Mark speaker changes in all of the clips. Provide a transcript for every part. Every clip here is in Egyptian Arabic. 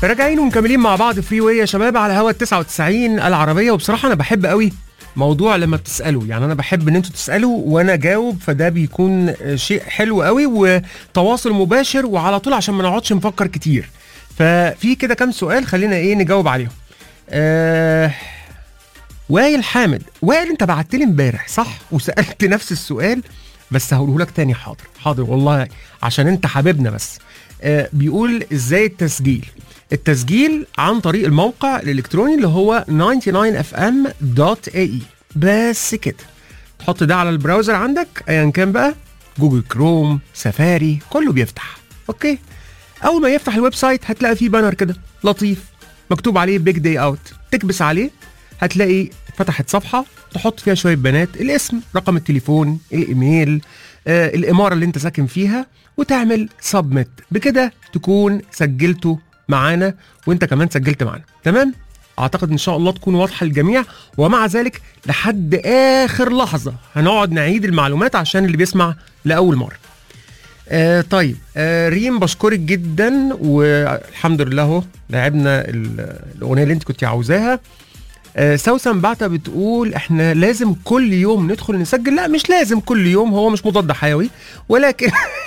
Speaker 1: راجعين ومكملين مع بعض فري واي يا شباب على هوا 99 العربيه وبصراحه انا بحب قوي موضوع لما بتسالوا يعني انا بحب ان انتوا تسالوا وانا اجاوب فده بيكون شيء حلو قوي وتواصل مباشر وعلى طول عشان ما نقعدش نفكر كتير ففي كده كام سؤال خلينا ايه نجاوب عليهم آه وائل حامد وائل انت بعت لي امبارح صح وسالت نفس السؤال بس هقوله لك تاني حاضر حاضر والله عشان انت حبيبنا بس آه بيقول ازاي التسجيل التسجيل عن طريق الموقع الالكتروني اللي هو 99fm.ae بس كده تحط ده على البراوزر عندك ايا كان بقى جوجل كروم سفاري كله بيفتح اوكي اول ما يفتح الويب سايت هتلاقي فيه بانر كده لطيف مكتوب عليه بيج داي اوت تكبس عليه هتلاقي فتحت صفحه تحط فيها شويه بيانات الاسم رقم التليفون الايميل آه الاماره اللي انت ساكن فيها وتعمل سبميت بكده تكون سجلته معانا وانت كمان سجلت معانا تمام اعتقد ان شاء الله تكون واضحه للجميع ومع ذلك لحد اخر لحظه هنقعد نعيد المعلومات عشان اللي بيسمع لاول مره آه طيب آه ريم بشكرك جدا والحمد لله اهو لعبنا الاغنيه اللي انت كنت عاوزاها آه سوسن بعتة بتقول احنا لازم كل يوم ندخل نسجل لا مش لازم كل يوم هو مش مضاد حيوي ولكن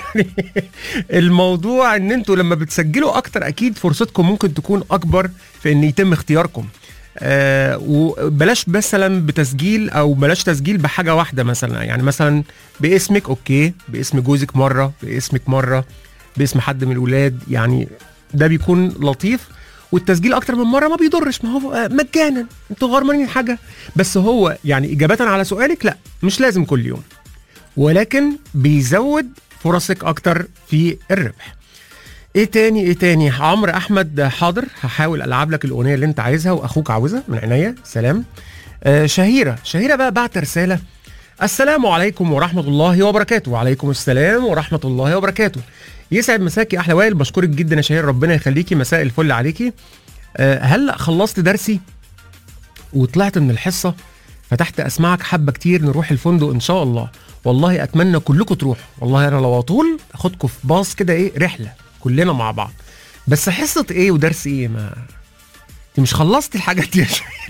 Speaker 1: الموضوع ان انتوا لما بتسجلوا اكتر اكيد فرصتكم ممكن تكون اكبر في ان يتم اختياركم آه وبلاش مثلا بتسجيل او بلاش تسجيل بحاجه واحده مثلا يعني مثلا باسمك اوكي باسم جوزك مره باسمك مره باسم حد من الولاد يعني ده بيكون لطيف والتسجيل اكتر من مره ما بيضرش ما هو مجانا انتوا غرمانين حاجه بس هو يعني اجابه على سؤالك لا مش لازم كل يوم ولكن بيزود فرصك اكتر في الربح ايه تاني ايه تاني عمرو احمد حاضر هحاول العب لك الاغنيه اللي انت عايزها واخوك عاوزها من عينيا سلام آه شهيره شهيره بقى بعت رساله السلام عليكم ورحمه الله وبركاته وعليكم السلام ورحمه الله وبركاته يسعد مساكي احلى وائل بشكرك جدا يا شهير ربنا يخليكي مساء الفل عليكي أه هل خلصت درسي وطلعت من الحصه فتحت اسمعك حبه كتير نروح الفندق ان شاء الله والله اتمنى كلكم تروحوا والله انا لو اطول اخدكم في باص كده ايه رحله كلنا مع بعض بس حصه ايه ودرس ايه ما انت مش خلصت الحاجات دي يا شهير